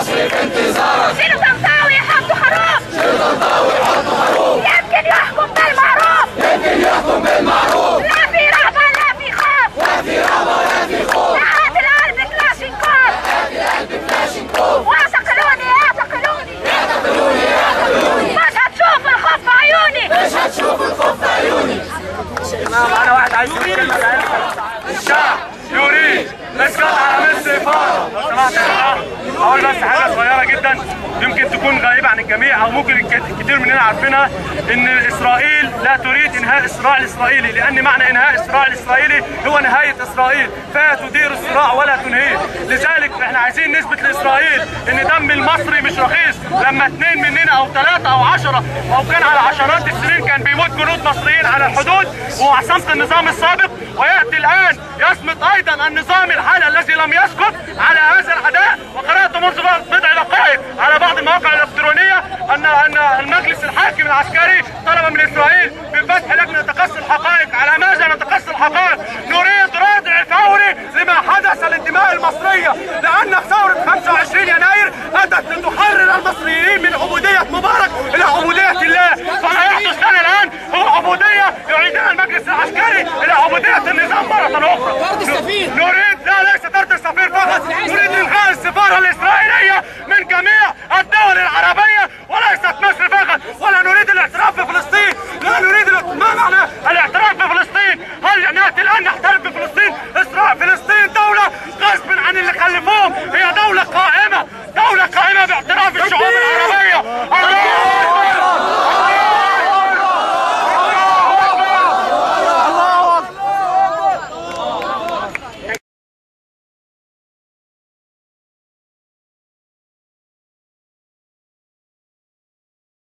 مصر في انتظارك شيلوا طنطاوي يحطوا خروف شيل طنطاوي حطوا خروف يمكن يحكم بالمعروف يمكن يحكم بالمعروف لا في رهبة لا في خوف لا في رهبة ولا في خوف لحد القلب كلاشينكوف هاتي قلب كلاشينكوف واعتقلوني اعتقلوني اعتقلوني اعتقلوني مش هتشوفوا الخوف في عيوني مش هتشوف الخوف في عيوني معنا واحد عايز يقول الشعب يريد اسقاط على السفاره لو سمحت يا جماعه اقول بس حاجه صغيره جدا يمكن تكون غريبه عن الجميع او ممكن الك- كتير مننا عارفينها ان اسرائيل لا تريد انهاء الصراع الاسرائيلي لان معنى انهاء الصراع الاسرائيلي هو نهايه اسرائيل فهي تدير الصراع ولا تنهيه لذلك احنا عايزين نثبت لاسرائيل ان دم المصري مش رخيص لما اثنين مننا او ثلاثه او عشره او كان على عشرات السنين كان بيموت جنود مصريين على الحدود وعصمت النظام السابق وياتي الان يصمت ايضا النظام الحالي الذي لم يسقط على هذا العداء وقرات منذ بضع دقائق على بعض المواقع الالكترونيه ان ان المجلس الحاكم العسكري